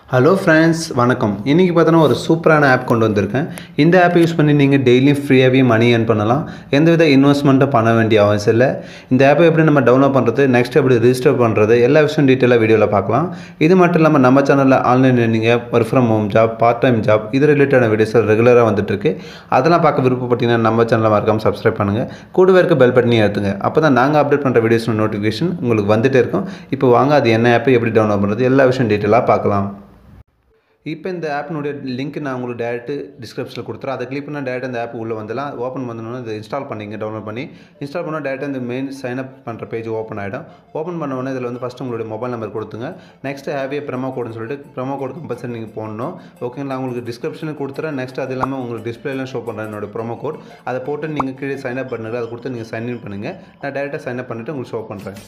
hello friends வணக்கம் இன்றைக்கி பார்த்தோன்னா ஒரு சூப்பரான ஆப் கொண்டு வந்திருக்கேன் இந்த ஆப் யூஸ் பண்ணி நீங்கள் டெய்லியும் ஃப்ரீயாகவே மணி ஏர்ன் பண்ணலாம் எந்தவித இன்வெஸ்ட்மெண்ட்டும் பண்ண வேண்டிய அவசியம் இல்லை இந்த ஆப்பை எப்படி நம்ம டவுன்லோட் பண்ணுறது நெக்ஸ்ட் எப்படி ரிஜிஸ்டர் பண்ணுறது எல்லா விஷயம் டீட்டெயிலாக வீடியோவில் பார்க்கலாம் இது மட்டும் இல்லாமல் நம்ம சேனலில் ஆன்லைன் நீங்கள் work from home job part time job இது ரிலேட்டடான வீடியோஸ் ரெகுலராக வந்துட்டுருக்கு அதெல்லாம் பார்க்க விருப்பப்பட்டீங்கன்னா நம்ம சேனலை மறக்காமல் சப்ஸ்கிரைப் பண்ணுங்கள் கூடவே இருக்க பெல் பட்டனையும் ஏற்றுங்க அப்போ தான் நாங்கள் அப்டேட் பண்ணுற வீடியோஸ் நோட்டிஃபிகேஷன் உங்களுக்கு வந்துட்டே இருக்கும் இப்போ வாங்க அது என்ன ஆப் எப்படி டவுன்லோட் பண்ணுறது எல்லா விஷயம் டீட்டெயிலாக பார்க்கலாம் இப்போ இந்த ஆப்னுடைய லிங்க் நான் உங்களுக்கு டேரெக்ட் டிஸ்கிரிப்ஷனில் கொடுத்துறேன் அதை கிளிக் பண்ணால் டேரெக்ட் அந்த ஆப் உள்ளே வந்துடலாம் ஓப்பன் பண்ணணும்னா இதை இன்ஸ்டால் பண்ணிங்க டவுன்லோட் பண்ணி இன்ஸ்டால் பண்ணால் டேரெக்டாக இந்த மெயின் சைன் அப் பண்ணுற பேஜ் ஓப்பன் ஆகிடும் ஓப்பன் பண்ண உடனே இதில் வந்து ஃபஸ்ட்டு உங்களுடைய மொபைல் நம்பர் கொடுத்துங்க நெக்ஸ்ட் ஹேவிய ப்ரமோ கோடுன்னு சொல்லிட்டு ப்ரமோ கோட் கம்பல்சரி நீங்கள் போடணும் ஓகேங்களா நான் உங்களுக்கு டிஸ்கிரிப்ஷனில் கொடுத்துறேன் நெக்ஸ்ட் அது இல்லாமல் உங்களுக்கு டிஸ்பிளேலாம் ஷோ பண்ணுறேன் என்னோட ப்ரொமோ கோட் அதை போட்டு நீங்கள் கீழே சைன் அப் பண்ணுங்கள் அதை கொடுத்து நீங்கள் சைன் இன் பண்ணுங்கள் நான் டேரெக்டாக சைன் அப் பண்ணிவிட்டு உங்களுக்கு ஷோ பண்ணுறேன்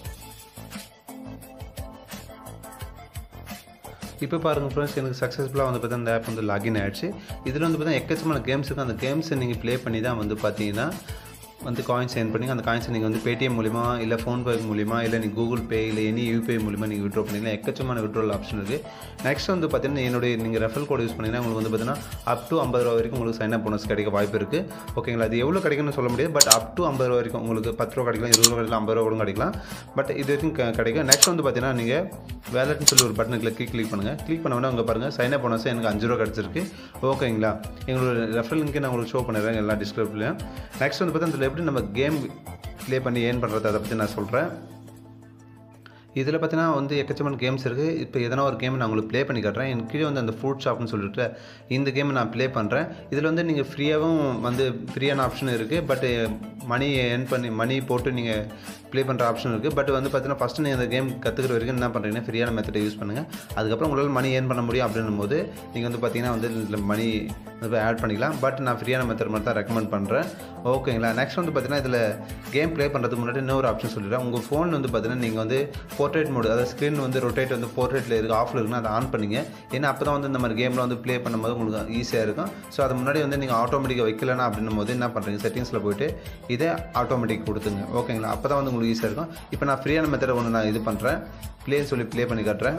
இப்போ பாருங்கள் ஃப்ரெண்ட்ஸ் எனக்கு சக்ஸஸ்ஃபுல்லாக வந்து பார்த்தா அந்த ஆப் வந்து லாகின் ஆகிடுச்சு இதில் வந்து பார்த்தா எக்கச்சமான கேம்ஸ் இருக்குது அந்த கேம்ஸை நீங்கள் ப்ளே பண்ணி தான் வந்து பார்த்தீங்கன்னா வந்து காயின்ஸ் ஏர்ன் பண்ணி அந்த காயின்ஸை நீங்கள் வந்து பேடிஎம் மூலிமா இல்லை ஃபோன்பே மூலிமா இல்லை நீங்கள் கூகுள் பே இல்லை எனி யூபிஐ மூலிமா நீங்கள் விட்ரோ பண்ணிக்கலாம் எக்கச்சமான விட்ரோல் ஆப்ஷன் இருக்குது நெக்ஸ்ட் வந்து பார்த்தீங்கன்னா என்னுடைய நீங்கள் ரெஃபல் கோட் யூஸ் பண்ணிங்கன்னா உங்களுக்கு வந்து பார்த்தீங்கன்னா அப் டு ஐம்பது ரூபா வரைக்கும் உங்களுக்கு சைன் அப் போனஸ் கிடைக்க வாய்ப்பு இருக்குது ஓகேங்களா அது எவ்வளோ கிடைக்கும்னு சொல்ல முடியாது பட் அப் டு ஐம்பது ரூபா வரைக்கும் உங்களுக்கு பத்து ரூபா கிடைக்கலாம் இருபது ரூபா கிடைக்கலாம் ஐம்பது ரூபா கூட கிடைக்கலாம் பட் இது வரைக்கும் க- கிடைக்கும் நெக்ஸ்ட் வந்து பார்த்தீங்கன்னா நீங்கள் வேலட்னு சொல்லி ஒரு பட்டனை கிளிக் கிளிக் பண்ணுங்கள் கிளிக் பண்ண உடனே அங்கே பாருங்கள் சைன் அப் போனஸ் எனக்கு அஞ்சு ரூபா கிடச்சிருக்கு ஓகேங்களா எங்களோட ரெஃபரல் லிங்க் நான் உங்களுக்கு ஷோ பண்ணிடுறேன் எல்லா டிஸ்கிரிப்ஷன்லையும் நெக்ஸ்ட் வந்து பார்த்தா இதில் எப்படி நம்ம கேம் ப்ளே பண்ணி ஏர்ன் பண்ணுறது அதை பற்றி நான் சொல்கிறேன் இதில் பார்த்தீங்கன்னா வந்து எக்கச்சமான கேம்ஸ் இருக்குது இப்போ எதனா ஒரு கேம் நான் உங்களுக்கு ப்ளே பண்ணி காட்டுறேன் எனக்கு கீழே வந்து அந்த ஃபுட் ஷாப்னு சொல்லிட்டு இந்த கேம் நான் ப்ளே பண்ணுறேன் இதில் வந்து நீங்கள் ஃப்ரீயாகவும் வந்து ஃப்ரீயான ஆப்ஷன் இருக்குது பட் மணி ஏர்ன் பண்ணி மணி போட்டு நீங்கள் ப்ளே பண்ணுற ஆப்ஷன் இருக்குது பட் வந்து பார்த்தீங்கன்னா ஃபஸ்ட்டு நீங்கள் அந்த கேம் கற்றுக்கிற வரைக்கும் என்ன பண்ணுறீங்கன்னா ஃப்ரீயான மெத்தடை யூஸ் பண்ணுங்கள் அதுக்கப்புறம் உங்களால் மணி ஏர்ன் பண்ண முடியும் அப்படின்னும் போது நீங்கள் வந்து பார்த்தீங்கன்னா வந்து இதில் மணி வந்து ஆட் பண்ணிக்கலாம் பட் நான் ஃப்ரீயான மெத்தட் மட்டும் தான் ரெக்கமெண்ட் பண்ணுறேன் ஓகேங்களா நெக்ஸ்ட் வந்து பார்த்தீங்கன்னா இதில் கேம் ப்ளே பண்ணுறதுக்கு முன்னாடி இன்னொரு ஆப்ஷன் சொல்லிடுறேன் உங்கள் ஃபோன் வந்து பார்த்தீங்கன்னா நீங்கள் வந்து போர்ட்ரேட் மோடு அதாவது ஸ்க்ரீன் வந்து ரொட்டேட் வந்து போர்ட்ரேட்டில் இருக்குது ஆஃபில் இருக்குன்னா அதை ஆன் பண்ணிங்க ஏன்னா அப்போ தான் வந்து இந்த மாதிரி கேமில் வந்து ப்ளே பண்ணும்போது உங்களுக்கு ஈஸியாக இருக்கும் ஸோ அது முன்னாடி வந்து நீங்கள் ஆட்டோமேட்டிக்காக வைக்கலனா அப்படின்னும் போது என்ன பண்ணுறீங்க செட்டிங்ஸில் போயிட்டு இதே ஆட்டோமேட்டிக் கொடுத்துங்க ஓகேங்களா அப்போ தான் வந்து உங்களுக்கு ஈஸியாக இருக்கும் இப்போ நான் ஃப்ரீயான மெத்தடை ஒன்று நான் இது பண்ணுறேன் ப்ளேன்னு சொல்லி ப்ளே பண்ணி காட்டுறேன்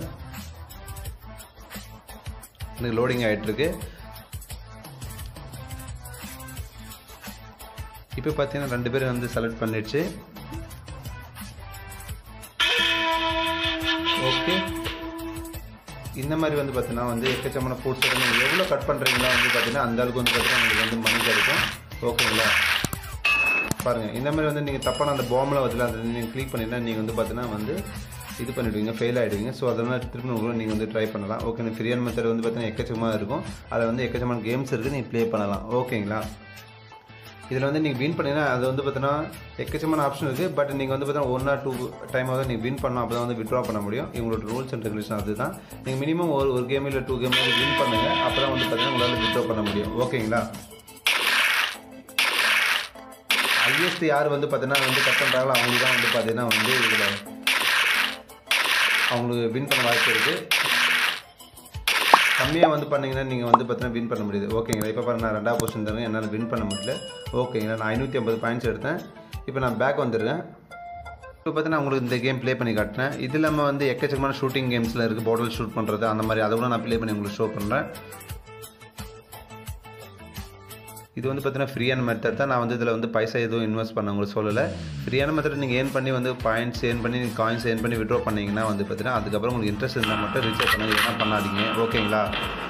எனக்கு லோடிங் ஆகிட்டுருக்கு இப்போ பார்த்தீங்கன்னா ரெண்டு பேரும் வந்து செலக்ட் பண்ணிடுச்சு ஓகே இந்த மாதிரி வந்து பார்த்தீங்கன்னா வந்து எக்கச்சமான ஃபுட்ஸ் நீங்கள் எவ்வளோ கட் பண்ணுறீங்களோ வந்து பார்த்தீங்கன்னா அந்த அளவுக்கு வந்து பார்த்தீங்கன்னா உங்களுக்கு வந்து மணி கிடைக்கும் ஓகேங்களா பாருங்கள் இந்த மாதிரி வந்து நீங்கள் தப்பான அந்த பாம்பில் வந்து அதை நீங்கள் கிளிக் பண்ணிங்கன்னா நீங்கள் வந்து பார்த்தீங்கன்னா வந்து இது பண்ணிடுவீங்க ஃபெயில் ஆகிடுவீங்க ஸோ அதனால் திருப்பி உங்களுக்கு நீங்கள் வந்து ட்ரை பண்ணலாம் ஓகே ஃப்ரீயான மெத்தட் வந்து பார்த்தீங்கன்னா எக்கச்சக்கமாக இருக்கும் அதில் வந்து எக்கச்சக்கமான கேம்ஸ் இருக்குது நீங்கள் ப்ளே பண்ணலாம் ஓகேங்களா இதில் வந்து நீங்கள் வின் பண்ணினா அது வந்து பார்த்தீங்கன்னா எக்கச்சக்கமான ஆப்ஷன் இருக்குது பட் நீங்கள் வந்து பார்த்தீங்கன்னா ஒன் ஆர் டூ டைமாவது நீங்கள் வின் பண்ணலாம் அப்போ தான் வந்து விட்ரா பண்ண முடியும் இவங்களோட ரூல்ஸ் அண்ட் ரெகுலேஷன் அதுதான் நீங்கள் மினிமம் ஒரு ஒரு கேம் இல்லை டூ கேம் வந்து வின் பண்ணுங்கள் அப்போ தான் வந்து பார்த்தீங்கன்னா உங்களால் விட்ரா பண்ண முடியும் ஓகேங்களா ஹையஸ்ட் யார் வந்து பார்த்தீங்கன்னா வந்து கட் பண்ணுறாங்களோ அவங்களுக்கு தான் வந்து பார்த்தீங்கன்னா வந்து இதில் அவங்களுக்கு வின் பண்ண வாய்ப்பு இருக்குது கம்மியாக வந்து பண்ணீங்கன்னா நீங்கள் வந்து பார்த்தீங்கன்னா வின் பண்ண முடியுது ஓகேங்களா இப்போ பாருங்க நான் ரெண்டாவது பொசிஷன் தரேன் என்னால் வின் பண்ண முடியல ஓகேங்களா நான் ஐநூற்றி ஐம்பது பாயிண்ட்ஸ் எடுத்தேன் இப்போ நான் பேக் வந்துடுறேன் இப்போ பார்த்தீங்கன்னா உங்களுக்கு இந்த கேம் ப்ளே பண்ணி காட்டினேன் இது இல்லாமல் வந்து எக்கச்சக்கமான ஷூட்டிங் கேம்ஸில் இருக்குது பாட்டில் ஷூட் பண்ணுறது அந்த மாதிரி அதை கூட நான் ப்ளே பண்ணி உங்களுக்கு ஷோ பண்ணுறேன் இது வந்து பார்த்தீங்கன்னா ஃப்ரீயான மெத்தட் தான் நான் வந்து இதில் வந்து பைசா எதுவும் இன்வெஸ்ட் பண்ண உங்களுக்கு சொல்லலை ஃப்ரீயான மெத்தட் நீங்கள் ஏர்ன் பண்ணி வந்து பாயிண்ட்ஸ் ஏர்ன் பண்ணி நீங்கள் காயின்ஸ் ஏர்ன் பண்ணி விட்ரா பண்ணீங்கன்னா வந்து பார்த்தீங்கன்னா அதுக்கப்புறம் உங்களுக்கு இன்ட்ரெஸ்ட் இருந்தால் மட்டும் ரீசார்ஜ் பண்ணுங்க என்ன பண்ணாதீங்க ஓகேங்களா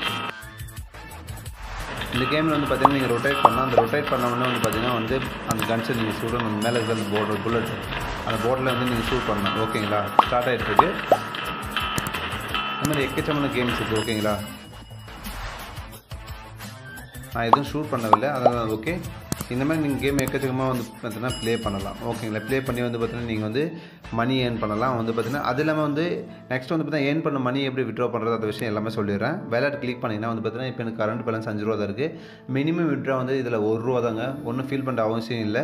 இந்த கேமில் வந்து பார்த்தீங்கன்னா நீங்கள் ரொட்டேட் பண்ணால் அந்த ரொட்டேட் பண்ண உடனே வந்து பார்த்தீங்கன்னா வந்து அந்த கன்ஸை நீங்கள் ஷூட் அந்த மேலே இருக்கிற அந்த போர்டு புல்லட் அந்த போர்டில் வந்து நீங்கள் ஷூட் பண்ணணும் ஓகேங்களா ஸ்டார்ட் ஆகிட்டு இருக்கு இந்த மாதிரி எக்கச்சமான கேம்ஸ் இருக்குது ஓகேங்களா நான் எதுவும் ஷூட் பண்ணவில்லை அதனால் ஓகே இந்த மாதிரி நீங்கள் கேம் எக்கச்சக்கமாக வந்து பார்த்தீங்கன்னா ப்ளே பண்ணலாம் ஓகேங்களா ப்ளே பண்ணி வந்து பார்த்தீங்கன்னா நீங்கள் வந்து மணி ஏர்ன் பண்ணலாம் வந்து பார்த்தீங்கன்னா அது இல்லாமல் வந்து நெக்ஸ்ட் வந்து பார்த்தீங்கன்னா ஏர்ன் பண்ண மணி எப்படி விட்ரா பண்ணுறது அந்த விஷயம் எல்லாமே சொல்லிடுறேன் வேலட் கிளிக் பண்ணிங்கன்னா வந்து பார்த்தீங்கன்னா இப்போ எனக்கு கரண்ட் பேலன்ஸ் அஞ்சு ரூபா தான் இருக்குது மினிமம் விட்ரா வந்து இதில் ஒரு ரூபா தாங்க ஒன்றும் ஃபீல் பண்ணுற அவசியம் இல்லை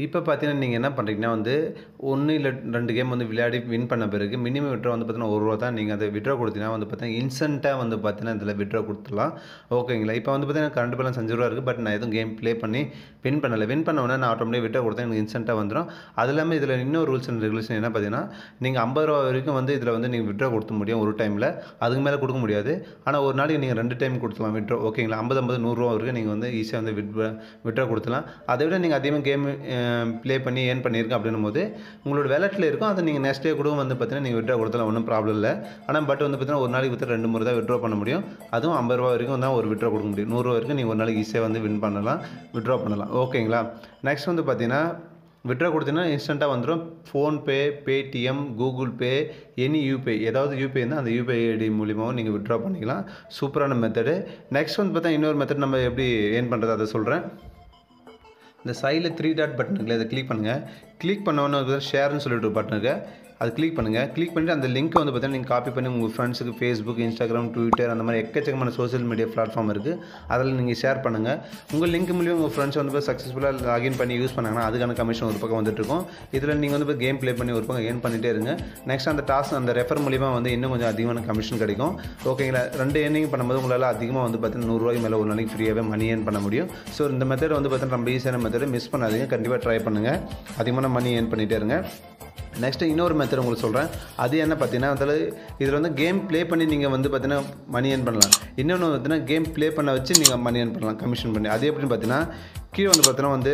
இப்போ பார்த்தீங்கன்னா நீங்கள் என்ன பண்ணுறீங்கன்னா வந்து ஒன்று இல்லை ரெண்டு கேம் வந்து விளையாடி வின் பண்ண பிறகு மினிமம் விட்ரா வந்து பார்த்தீங்கன்னா ஒரு ரூபா தான் நீங்கள் அதை விட்ரா கொடுத்தீங்கன்னா வந்து பார்த்தீங்கன்னா இன்ஸ்டண்ட்டாக வந்து பார்த்தீங்கன்னா இதில் விட்ரா கொடுத்துடலாம் ஓகேங்களா இப்போ வந்து பார்த்தீங்கன்னா கரண்ட் பேலன்ஸ் அஞ்சு ரூபா இருக்குது பட் நான் எதுவும் கேம் ப்ளே பண்ணி வின் பண்ணலை வின் பண்ண உடனே நான் ஆட்டோமேட்டிக் விட்ரா கொடுத்தேன் எனக்கு இன்ஸ்டண்ட்டாக வந்துடும் அது இல்லாமல் இதில் இன்னொரு ரூல்ஸ் அண்ட் ரெகுலேஷன் என்ன பார்த்தீங்கன்னா நீங்கள் ஐம்பது ரூபா வரைக்கும் வந்து இதில் வந்து நீங்கள் விட்ரா கொடுக்க முடியும் ஒரு டைமில் அதுக்கு மேலே கொடுக்க முடியாது ஆனால் ஒரு நாளைக்கு நீங்கள் ரெண்டு டைம் கொடுத்துலாம் விட்ரா ஓகேங்களா ஐம்பது ஐம்பது நூறுரூவா வரைக்கும் நீங்கள் வந்து ஈஸியாக வந்து விட் விட்ரா கொடுத்துலாம் அதை விட நீங்கள் அதிகமாக கேம் ப்ளே பண்ணி ஏர்ன் பண்ணியிருக்கேன் அப்படின்னும் போது உங்களோட வேலெட்டில் இருக்கும் அதை நீங்கள் நெக்ஸ்ட் டே கூட வந்து பார்த்தீங்கன்னா நீங்கள் விட்ரா கொடுத்தலாம் ஒன்றும் ப்ராப்ளம் இல்லை ஆனால் பட் வந்து பார்த்தீங்கன்னா ஒரு நாளைக்கு வித்து ரெண்டு முறை தான் விட்ரா பண்ண முடியும் அதுவும் ஐம்பது ரூபா வரைக்கும் தான் ஒரு விட்ரா கொடுக்க முடியும் நூறுரூவா வரைக்கும் நீங்கள் ஒரு நாளைக்கு ஈஸியாக வந்து வின் பண்ணலாம் விட்ரா பண்ணலாம் ஓகேங்களா நெக்ஸ்ட் வந்து பார்த்தீங்கன்னா விட்ரா கொடுத்தீங்கன்னா இன்ஸ்டண்ட்டாக வந்துடும் PhonePe Paytm Google Pay any UPI ஏதாவது யூபிஐ இருந்தால் அந்த யூபிஐ ஐடி மூலியமாகவும் நீங்கள் விட்ரா பண்ணிக்கலாம் சூப்பரான மெத்தடு நெக்ஸ்ட் வந்து பார்த்தா இன்னொரு மெத்தட் நம்ம எப்படி ஏர்ன் பண்ணுறது அதை சொல்கிறேன் இந்த சைடில் த்ரீ டாட் பட்டன் இருக்குல்ல அதை கிளிக் பண்ணுங்கள் கிளிக் பண்ணோன்னு ஷேர்னு சொல்லிட்டு ஒரு பட்டன் இருக்குது அது கிளிக் பண்ணுங்கள் கிளிக் பண்ணிட்டு அந்த லிங்க்கை வந்து பார்த்தீங்கன்னா நீங்கள் காப்பி பண்ணி உங்கள் ஃப்ரெண்ட்ஸுக்கு ஃபேஸ்புக் இன்ஸ்டாகிராம் ட்விட்டர் அந்த மாதிரி எக்கச்சக்கமான சோஷியல் மீடியா பிளாட்ஃபார்ம் இருக்குது அதில் நீங்கள் ஷேர் பண்ணுங்கள் உங்கள் லிங்க் மூலியம் உங்கள் ஃப்ரெண்ட்ஸ் வந்து இப்போ சக்ஸஸ்ஃபுல்லாக லாகின் பண்ணி யூஸ் பண்ணாங்கன்னா அதுக்கான கமிஷன் ஒரு பக்கம் வந்துட்டு இருக்கும் இதில் நீங்கள் வந்து இப்போ கேம் ப்ளே பண்ணி ஒரு பக்கம் ஏர்ன் பண்ணிட்டே இருங்க நெக்ஸ்ட் அந்த டாஸ்க் அந்த ரெஃபர் மூலிமா வந்து இன்னும் கொஞ்சம் அதிகமான கமிஷன் கிடைக்கும் ஓகேங்களா ரெண்டு ஏர்னிங் பண்ணும்போது உங்களால் அதிகமாக வந்து பார்த்தீங்கன்னா நூறுரூவாய்க்கு மேலே ஒரு நாளைக்கு ஃப்ரீயாகவே மணி ஏர்ன் பண்ண முடியும் ஸோ இந்த மெத்தட் வந்து பார்த்தீங்கன்னா ரொம்ப ஈஸியான மெத்தட் மிஸ் பண்ணாதீங்க கண்டிப்பாக ட்ரை பண்ணுங்கள் அதிகமான மணி ஏர்ன் பண்ணிகிட்டே இருங்க நெக்ஸ்ட்டு இன்னொரு மெத்தட் உங்களுக்கு சொல்கிறேன் அது என்ன பார்த்தீங்கன்னா அதில் இதில் வந்து கேம் ப்ளே பண்ணி நீங்கள் வந்து பார்த்தீங்கன்னா மணி ஏர்ன் பண்ணலாம் இன்னொன்று பார்த்தீங்கன்னா கேம் ப்ளே பண்ண வச்சு நீங்கள் மணி ஏர்ன் பண்ணலாம் கமிஷன் பண்ணி அது எப்படின்னு பார்த்தீங்கன்னா கீழே வந்து பார்த்தீங்கன்னா வந்து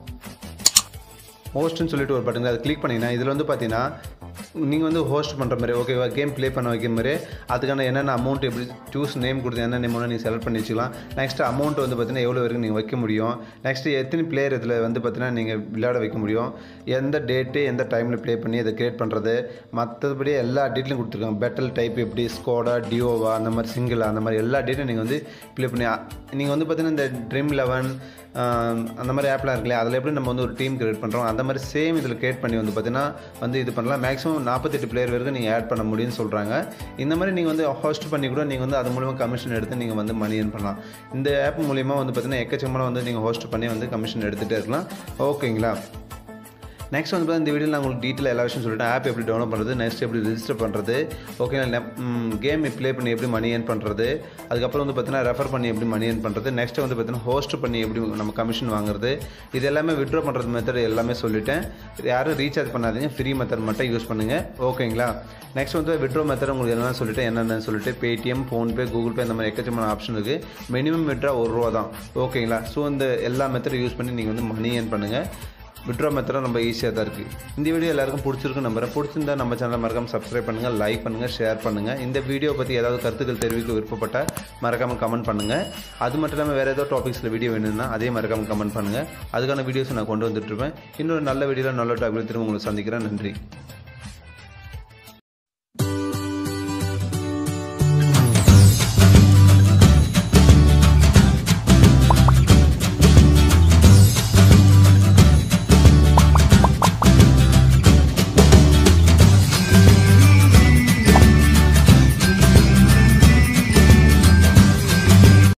ஹோஸ்ட்னு சொல்லிட்டு ஒரு பட்டன் அதை கிளிக் பண்ணிங்கன்னா இதில் வந்து பார்த்தீங்கன்னா நீங்கள் வந்து ஹோஸ்ட் பண்ணுற மாதிரி ஓகேவா கேம் ப்ளே பண்ண வைக்கிற மாதிரி அதுக்கான என்னென்ன அமௌண்ட் எப்படி சூஸ் நேம் கொடுத்து என்ன நேம் நீங்கள் செலக்ட் பண்ணி வச்சுக்கலாம் நெக்ஸ்ட் அமௌண்ட் வந்து பார்த்தீங்கன்னா எவ்வளோ வரைக்கும் நீங்கள் வைக்க முடியும் நெக்ஸ்ட் எத்தனை பிளேயர் இதில் வந்து பார்த்தீங்கன்னா நீங்கள் விளையாட வைக்க முடியும் எந்த டேட்டு எந்த டைமில் ப்ளே பண்ணி அதை கிரியேட் பண்ணுறது மற்றபடி எல்லா டீட்டெயிலும் கொடுத்துருக்காங்க பெட்டல் டைப் எப்படி ஸ்கோடா டியோவா அந்த மாதிரி சிங்கிளா அந்த மாதிரி எல்லா டேட்டும் நீங்கள் வந்து ப்ளே பண்ணி நீங்கள் வந்து பார்த்தீங்கன்னா இந்த ட்ரீம் லெவன் அந்த மாதிரி ஆப்லாம் இருக்குல்லையா அதில் எப்படி நம்ம வந்து ஒரு டீம் கிரியேட் பண்ணுறோம் அந்த மாதிரி சேம் இதில் கிரியேட் பண்ணி வந்து பார்த்தீங்கன்னா வந்து இது பண்ணலாம் மேக்ஸிமம் நாற்பத்தெட்டு பிளேயர் வரைக்கும் நீங்கள் ஆட் பண்ண முடியும்னு சொல்கிறாங்க இந்த மாதிரி நீங்கள் வந்து ஹோஸ்ட் பண்ணி கூட நீங்கள் வந்து அது மூலமாக கமிஷன் எடுத்து நீங்கள் வந்து மணி ஏர்ன் பண்ணலாம் இந்த ஆப் மூலிமா வந்து பார்த்தீங்கன்னா எக்கச்சக்கமான வந்து நீங்கள் ஹோஸ்ட் பண்ணி வந்து கமிஷன் எடுத்துகிட்டே இருக்கலாம் ஓகேங்களா நெக்ஸ்ட் வந்து பார்த்தா இந்த வீடியோவில் நான் உங்களுக்கு டீட்டெயில் எல்லா விஷயம் சொல்லிட்டேன் ஆப் எப்படி டவுன்லோட் பண்ணுறது நெக்ஸ்ட் எப்படி ரிஜிஸ்டர் பண்ணுறது ஓகே கேம் ப்ளே பண்ணி எப்படி மணி ஏர்ன் பண்ணுறது அதுக்கப்புறம் வந்து பார்த்தீங்கன்னா ரெஃபர் பண்ணி எப்படி மணி ஏர்ன் பண்ணுறது நெக்ஸ்ட் வந்து பார்த்தீங்கன்னா ஹோஸ்ட் பண்ணி எப்படி நம்ம கமிஷன் வாங்குறது இது எல்லாமே விட்ரா பண்ணுறது மெத்தட் எல்லாமே சொல்லிட்டேன் யாரும் ரீசார்ஜ் பண்ணாதீங்க ஃப்ரீ மெத்தட் மட்டும் யூஸ் பண்ணுங்கள் ஓகேங்களா நெக்ஸ்ட் வந்து விட்ரோ மெத்தட் உங்களுக்கு என்ன சொல்லிட்டு என்னென்னு சொல்லிட்டு பேடிஎம் ஃபோன்பே கூகுள் பே இந்த மாதிரி எக்கச்சக்கமான ஆப்ஷன் இருக்குது மினிமம் விட்ரா ஒரு ரூபா தான் ஓகேங்களா ஸோ இந்த எல்லா மெத்தடும் யூஸ் பண்ணி நீங்கள் வந்து மணி ஏர்ன் பண்ணுங்கள் விட்ரா மெத்தடும் ரொம்ப ஈஸியாக தான் இருக்குது இந்த வீடியோ எல்லாருக்கும் பிடிச்சிருக்கு நம்புறேன் பிடிச்சிருந்தா நம்ம சேனலை மறக்காம சப்ஸ்கிரைப் பண்ணுங்கள் லைக் பண்ணுங்கள் ஷேர் பண்ணுங்கள் இந்த வீடியோ பற்றி ஏதாவது கருத்துக்கள் தெரிவிக்க விருப்பப்பட்டால் மறக்காமல் கமெண்ட் பண்ணுங்கள் அது மட்டும் இல்லாமல் வேறு ஏதோ டாபிக்ஸில் வீடியோ வேணும்னா அதே மறக்காமல் கமெண்ட் பண்ணுங்கள் அதுக்கான வீடியோஸ் நான் கொண்டு வந்துட்டுருப்பேன் இன்னொரு நல்ல வீடியோவில் நல்ல டாபிக் திரும்ப உங்களை சந்திக்கிறேன் நன்றி